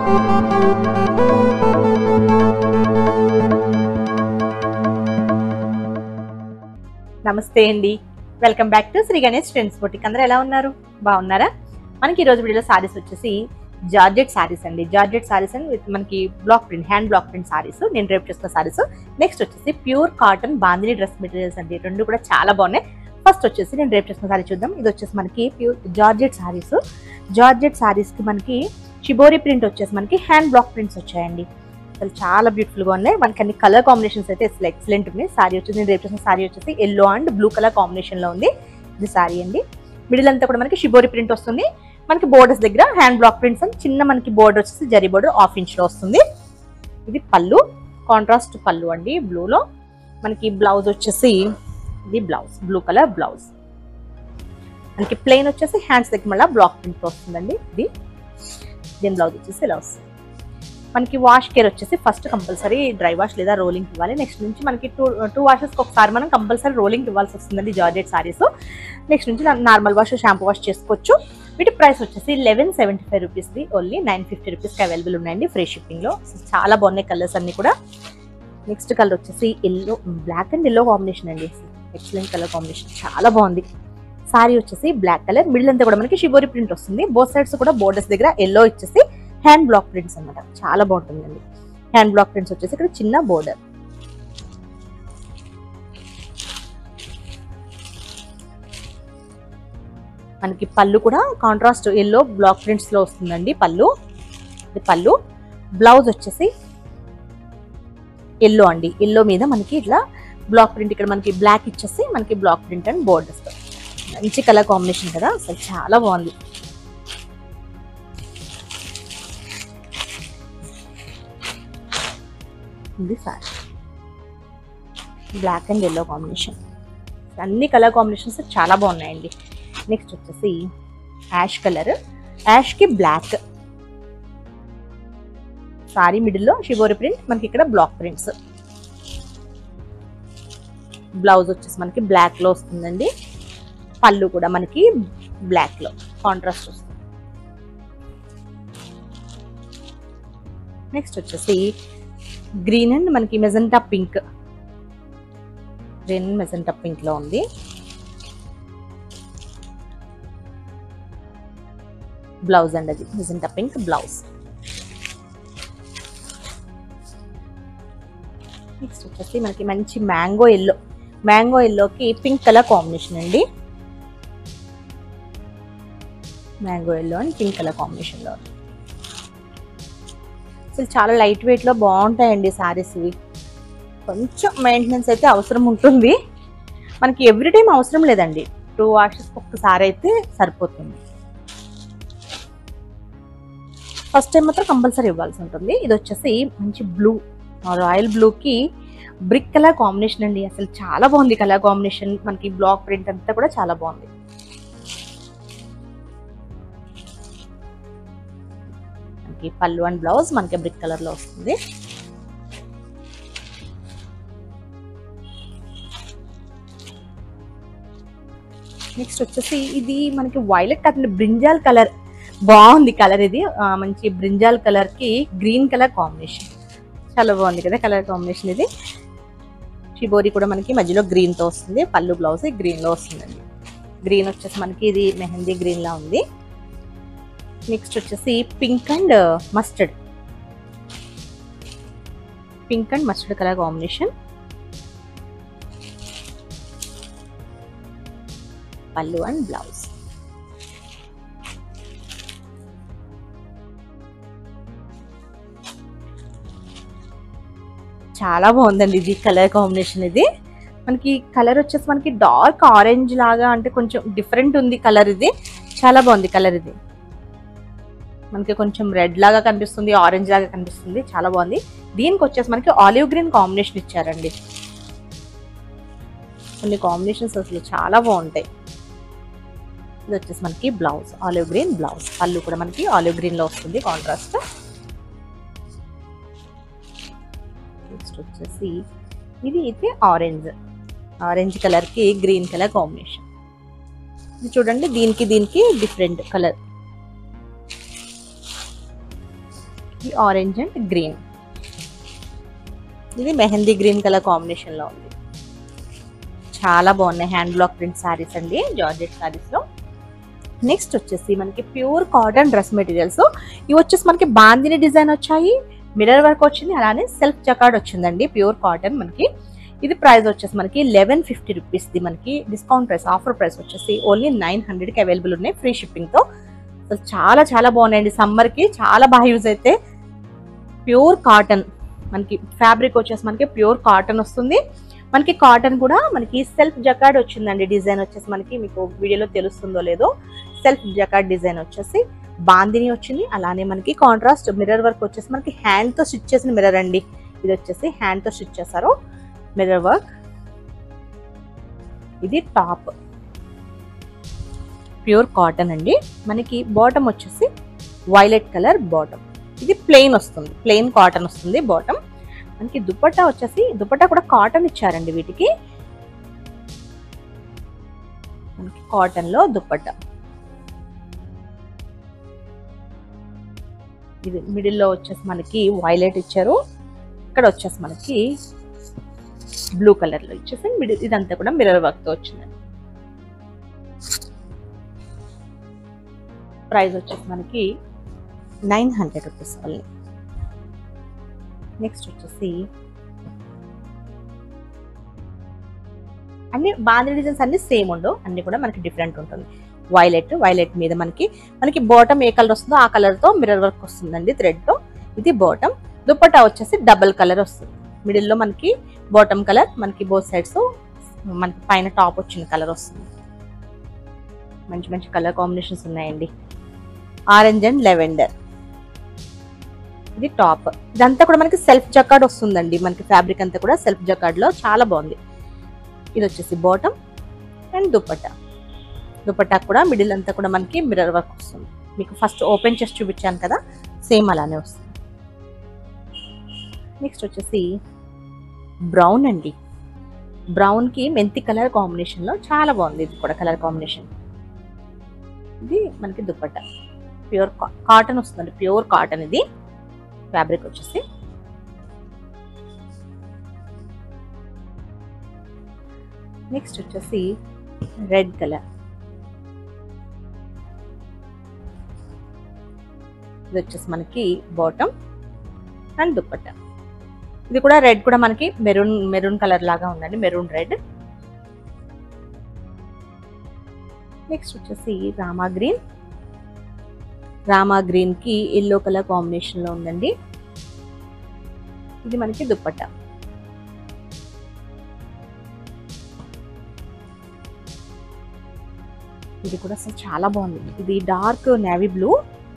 నమస్తే అండి welcome back to Sri Ganesh friends boutique అందరూ ఎలా ఉన్నారు బాగున్నారా మనకి ఈ రోజు వీడియోలో సారీస్ వచ్చేసి జార్జెట్ సారీస్ అండి జార్జెట్ సారీస్ అండ్ విత్ మనకి block print hand block print sarees నేను రేపు చేస్తున్న సారీస్ నెక్స్ట్ వచ్చేసి pure cotton bandhani dress materials అండి రెండు కూడా చాలా బాగున్నాయి ఫస్ట్ వచ్చేసి నేను రేపు చేస్తున్న సారీ చూద్దాం ఇది వచ్చేసి మనకి pure georgette sarees georgette sarees కి మనకి షిబోరి ప్రింట్ వచ్చేసి మనకి హ్యాండ్ బ్లాక్ ప్రింట్స్ వచ్చాయండి అసలు చాలా బ్యూటిఫుల్ గా ఉన్నాయి మనకి అన్ని కలర్ కాంబినేషన్స్ అయితే అసలు ఎక్సలెంట్ ఉన్నాయి సారీ వచ్చేసి నేను రేపు చేసిన సారీ వచ్చేసి yellow and blue colour combination లో ఉంది ఇది సారీ అండి మిడిల్ అంతా కూడా మనకి షిబోరి ప్రింట్ వస్తుంది మనకి బోర్డర్స్ దగ్గర హ్యాండ్ బ్లాక్ ప్రింట్స్ అండ్ చిన్న మనకి బోర్డర్ వచ్చేసి జరీ బోర్డర్ హాఫ్ ఇంచ్ లో వస్తుంది ఇది పళ్ళు కాంట్రాస్ట్ పళ్ళు అండి బ్లూలో మనకి బ్లౌజ్ వచ్చేసి ఇది బ్లౌజ్ బ్లూ కలర్ బ్లౌజ్ మనకి ప్లెయిన్ వచ్చేసి హ్యాండ్స్ దగ్గర మళ్ళీ బ్లాక్ ప్రింట్ వస్తుందండి ఇది దీని బ్లౌజ్ వచ్చేసి ఇలా వస్తుంది మనకి వాష్ కేర్ వచ్చేసి ఫస్ట్ కంపల్సరీ డ్రై వాష్ లేదా రోలింగ్ ఇవ్వాలి నెక్స్ట్ నుంచి మనకి టూ టూ వాషెస్కి ఒకసారి మనం కంపల్సరీ రోలింగ్ ఇవ్వాల్సి వస్తుందండి జార్జెట్ సారీస్ నెక్స్ట్ నుంచి నార్మల్ వాష్ షాంపూ వాష్ చేసుకోవచ్చు వీటి ప్రైస్ వచ్చేసి లెవెన్ సెవెంటీ ఫైవ్ రూపీస్ది ఓన్లీ నైన్ ఫిఫ్టీ రూపీస్కి అవైలబుల్ ఉన్నాయండి ఫ్రీ షిప్పింగ్లో చాలా బాగున్నాయి కలర్స్ అన్ని కూడా నెక్స్ట్ కలర్ వచ్చేసి yellow black and yellow combination అండి ఎక్సలెంట్ కలర్ కాంబినేషన్ చాలా బాగుంది సారీ వచ్చేసి బ్లాక్ కలర్ మిడిల్ అంతా కూడా మనకి షిబోరి ప్రింట్ వస్తుంది బోత్ సైడ్స్ కూడా బోర్డర్స్ దగ్గర ఎల్లో ఇచ్చేసి హ్యాండ్ బ్లాక్ ప్రింట్స్ అన్నమాట చాలా బాగుంటుందండి హ్యాండ్ బ్లాక్ ప్రింట్స్ వచ్చేసి ఇక్కడ చిన్న బోర్డర్ మనకి పళ్ళు కూడా కాంట్రాస్ట్ ఎల్లో బ్లాక్ ప్రింట్స్ లో వస్తుందండి పళ్ళు ఇది పళ్ళు బ్లౌజ్ వచ్చేసి ఎల్లో అండి ఎల్లో మీద మనకి ఇట్లా బ్లాక్ ప్రింట్ ఇక్కడ మనకి బ్లాక్ ఇచ్చేసి మనకి బ్లాక్ ప్రింట్ అండ్ బోర్డర్స్ మంచి కలర్ కాంబినేషన్ కదా అసలు చాలా బాగుంది ఇది saree black and yellow combination అన్ని కలర్ కాంబినేషన్స్ చాలా బాగున్నాయండి నెక్స్ట్ వచ్చేసి యాష్ కలర్ యాష్కి బ్లాక్ సారీ మిడిల్లో షిబోరి ప్రింట్ మనకి ఇక్కడ బ్లాక్ ప్రింట్స్ బ్లౌజ్ వచ్చేసి మనకి బ్లాక్ లో వస్తుందండి పళ్ళు కూడా మనకి బ్లాక్ లో కాంట్రాస్ట్ వస్తుంది నెక్స్ట్ వచ్చేసి గ్రీన్ అండ్ మనకి magenta pink green magenta pink లో ఉంది బ్లౌజ్ అండి అది మెజెంటా పింక్ బ్లౌజ్ నెక్స్ట్ వచ్చేసి మనకి మంచి మ్యాంగో ఎల్లో మ్యాంగో ఎల్లోకి పింక్ కలర్ కాంబినేషన్ అండి mango yellow and pink colour కాంబినేషన్లో అసలు చాలా లైట్ వెయిట్లో బాగుంటాయండి సారీస్ ఇవి కొంచెం మెయింటెనెన్స్ అయితే అవసరం ఉంటుంది మనకి ఎవ్రీ టైం అవసరం లేదండి టూ వాషెస్ ఒక్కసారి అయితే సరిపోతుంది ఫస్ట్ టైం మాత్రం కంపల్సరీ ఇవ్వాల్సి ఉంటుంది ఇది వచ్చేసి మంచి బ్లూ రాయల్ బ్లూకి బ్రిక్ కలర్ కాంబినేషన్ అండి అసలు చాలా బాగుంది కలర్ కాంబినేషన్ మనకి బ్లాక్ ప్రింట్ అంతా కూడా చాలా బాగుంది మనకి పళ్ళు అండ్ బ్లౌజ్ మనకి బ్రిక్ కలర్ లో వస్తుంది నెక్స్ట్ వచ్చేసి ఇది మనకి వైలెట్ కాకుండా బ్రింజాల్ కలర్ బాగుంది కలర్ ఇది ఆ, మంచి బ్రింజాల్ కలర్ కి గ్రీన్ కలర్ కాంబినేషన్ చాలా బాగుంది కదా కలర్ కాంబినేషన్ ఇది షిబోరి కూడా మనకి మధ్యలో గ్రీన్ తో వస్తుంది పళ్ళు బ్లౌజ్ గ్రీన్ లో వస్తుందండి గ్రీన్ వచ్చేసి మనకి ఇది మెహందీ గ్రీన్ లా ఉంది నెక్స్ట్ వచ్చేసి pink and mustard pink and mustard colour combination pallu and blouse చాలా బాగుందండి ఇది కలర్ కాంబినేషన్ ఇది మనకి కలర్ వచ్చేసి మనకి డార్క్ ఆరెంజ్ లాగా అంటే కొంచెం డిఫరెంట్ ఉంది కలర్ ఇది చాలా బాగుంది కలర్ ఇది మనకి కొంచెం రెడ్ లాగా కనిపిస్తుంది ఆరెంజ్ లాగా కనిపిస్తుంది చాలా బాగుంది దీనికి వచ్చేసి మనకి ఆలివ్ గ్రీన్ కాంబినేషన్ ఇచ్చారండి కొన్ని కాంబినేషన్స్ అసలు చాలా బాగుంటాయి ఇది వచ్చేసి మనకి బ్లౌజ్ ఆలివ్ గ్రీన్ బ్లౌజ్ పళ్ళు కూడా మనకి ఆలివ్ గ్రీన్ లో వస్తుంది కాంట్రాస్ట్ నెక్స్ట్ వచ్చేసి ఇది అయితే ఆరెంజ్ ఆరెంజ్ కలర్ కి గ్రీన్ కలర్ కాంబినేషన్ ఇది చూడండి దీనికి దీనికి డిఫరెంట్ కలర్ ఈ ఆరెంజ్ అండ్ గ్రీన్ ఇది మెహందీ గ్రీన్ కలర్ కాంబినేషన్ లో ఉంది చాలా బాగున్నాయి హ్యాండ్ బ్లాక్ ప్రింట్ శారీస్ అండి జార్జెట్ శారీస్ లో నెక్స్ట్ వచ్చేసి మనకి ప్యూర్ కాటన్ డ్రెస్ మెటీరియల్స్ ఇవి వచ్చేసి మనకి బాందిని డిజైన్ వచ్చాయి మిర్రర్ వర్క్ వచ్చింది అలానే సెల్ఫ్ జకార్డ్ వచ్చిందండి ప్యూర్ కాటన్ మనకి ఇది ప్రైస్ వచ్చేసి మనకి లెవెన్ ఫిఫ్టీ రూపీస్ది మనకి డిస్కౌంట్ ప్రైస్ ఆఫర్ ప్రైస్ వచ్చేసి ఓన్లీ నైన్ హండ్రెడ్కి అవైలబుల్ ఉన్నాయి ఫ్రీ షిప్పింగ్తో అసలు చాలా చాలా బాగున్నాయండి సమ్మర్కి చాలా బాగా యూజ్ అయితే ప్యూర్ కాటన్ మనకి ఫ్యాబ్రిక్ వచ్చేసి మనకి ప్యూర్ కాటన్ వస్తుంది మనకి కాటన్ కూడా మనకి సెల్ఫ్ జకార్డ్ వచ్చిందండి డిజైన్ వచ్చేసి మనకి మీకు వీడియోలో తెలుస్తుందో లేదో సెల్ఫ్ జకార్డ్ డిజైన్ వచ్చేసి బాందిని వచ్చింది అలానే మనకి కాంట్రాస్ట్ మిర్రర్ వర్క్ వచ్చేసి మనకి హ్యాండ్ తో స్టిచ్ చేసిన మిర్రర్ అండి ఇది వచ్చేసి హ్యాండ్ తో స్టిచ్ చేశారు మిర్రర్ వర్క్ ఇది టాప్ ప్యూర్ కాటన్ అండి మనకి బాటమ్ వచ్చేసి వైలెట్ కలర్ బాటమ్ ఇది ప్లెయిన్ వస్తుంది ప్లెయిన్ కాటన్ వస్తుంది బాటమ్ మనకి దుపట్టా వచ్చేసి దుపట్టా కూడా కాటన్ ఇచ్చారండి వీటికి మనకి కాటన్ లో దుపట్టా ఇది మిడిల్ లో వచ్చేసి మనకి వైలెట్ ఇచ్చారు ఇక్కడ వచ్చేసి మనకి బ్లూ కలర్ లో ఇచ్చేసి మిడిల్ ఇదంతా కూడా మిర్రర్ వర్క్ తో వచ్చిందండి ప్రైస్ వచ్చేసి మనకి nine hundred rupees only next వచ్చేసి అన్ని బాంధీ డిజైన్స్ అన్ని సేమ్ ఉండవు అన్ని కూడా మనకి డిఫరెంట్ ఉంటుంది వైలెట్ వైలెట్ మీద మనకి మనకి బాటమ్ ఏ కలర్ వస్తుందో ఆ కలర్ తో మిర్రర్ వర్క్ వస్తుందండి థ్రెడ్ తో ఇది బాటమ్ దుపట్టా వచ్చేసి డబల్ కలర్ వస్తుంది మిడిల్ లో మనకి బాటమ్ కలర్ మనకి బోత్ సైడ్స్ మనకి పైన టాప్ వచ్చిన కలర్ వస్తుంది మంచి మంచి కలర్ కాంబినేషన్స్ ఉన్నాయండి ఆరెంజ్ అండ్ లెవెండర్ ఇది టాప్ ఇదంతా కూడా మనకి సెల్ఫ్ జకార్డ్ వస్తుందండి మనకి ఫ్యాబ్రిక్ అంతా కూడా సెల్ఫ్ జకార్డ్ లో చాలా బాగుంది ఇది వచ్చేసి బాటమ్ అండ్ దుపట్టా దుపట్టా కూడా మిడిల్ అంతా కూడా మనకి మిర్రర్ వర్క్ వస్తుంది మీకు ఫస్ట్ ఓపెన్ చేసి చూపించాను కదా సేమ్ అలానే వస్తుంది నెక్స్ట్ వచ్చేసి బ్రౌన్ అండి బ్రౌన్ కి మెంతి కలర్ కాంబినేషన్ లో చాలా బాగుంది ఇది కూడా కలర్ కాంబినేషన్ ఇది మనకి దుపట్టా ప్యూర్ కాటన్ వస్తుందండి ప్యూర్ కాటన్ ఇది ఫ్యాబ్రిక్ వచ్చేసి నెక్స్ట్ వచ్చేసి రెడ్ కలర్ ఇది వచ్చేసి మనకి బాటమ్ అండ్ దుప్పట్ట ఇది కూడా రెడ్ కూడా మనకి మెరూన్ మెరూన్ కలర్ లాగా ఉందండి మెరూన్ రెడ్ నెక్స్ట్ వచ్చేసి రామా గ్రీన్ రామా గ్రీన్ కి ఎల్లో కలర్ కాంబినేషన్ లో ఉందండి ఇది మనకి దుప్పట్ట ఇది కూడా అసలు చాలా బాగుంది ఇది డార్క్ నేవీ బ్లూ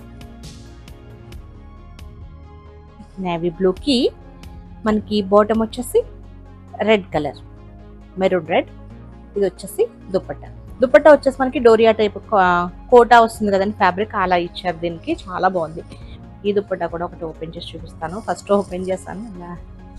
నేవీ బ్లూకి మనకి బాటమ్ వచ్చేసి రెడ్ కలర్ మెరూన్ రెడ్ ఇది వచ్చేసి దుప్పట్ట దుప్పట్ట వచ్చేసి మనకి డోరియా టైప్ కోటా వస్తుంది కదండి ఫ్యాబ్రిక్ అలా ఇచ్చారు దీనికి చాలా బాగుంది ఈ దుప్పట్ట కూడా ఒకటి ఓపెన్ చేసి చూపిస్తాను ఫస్ట్ ఓపెన్ చేస్తాను ఇలా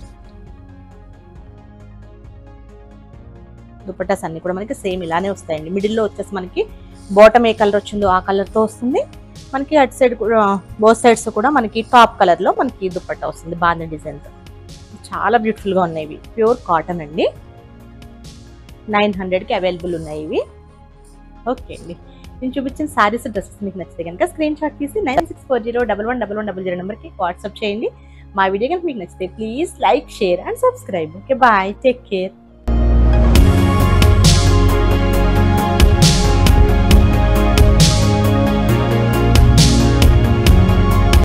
దుప్పటాస్ అన్ని కూడా మనకి సేమ్ ఇలానే వస్తాయండి మిడిల్లో వచ్చేసి మనకి బాటమ్ ఏ కలర్ వచ్చిందో ఆ కలర్తో వస్తుంది మనకి అటు సైడ్ కూడా బోత్ సైడ్స్ కూడా మనకి టాప్ కలర్లో మనకి దుప్పట్టా వస్తుంది బాగా డిజైన్తో చాలా బ్యూటిఫుల్గా ఉన్నాయి ఇవి ప్యూర్ కాటన్ అండి నైన్ హండ్రెడ్కి అవైలబుల్ ఉన్నాయి ఇవి ఓకే అండి నేను చూపించిన సారీస్ డ్రెస్సెస్ మీకు నచ్చితే కనుక స్క్రీన్ షాట్ తీసి nine six four zero double one double one double zero నెంబర్కి వాట్సాప్ చేయండి మా వీడియో కనుక మీకు నచ్చితే please like share and subscribe okay bye take care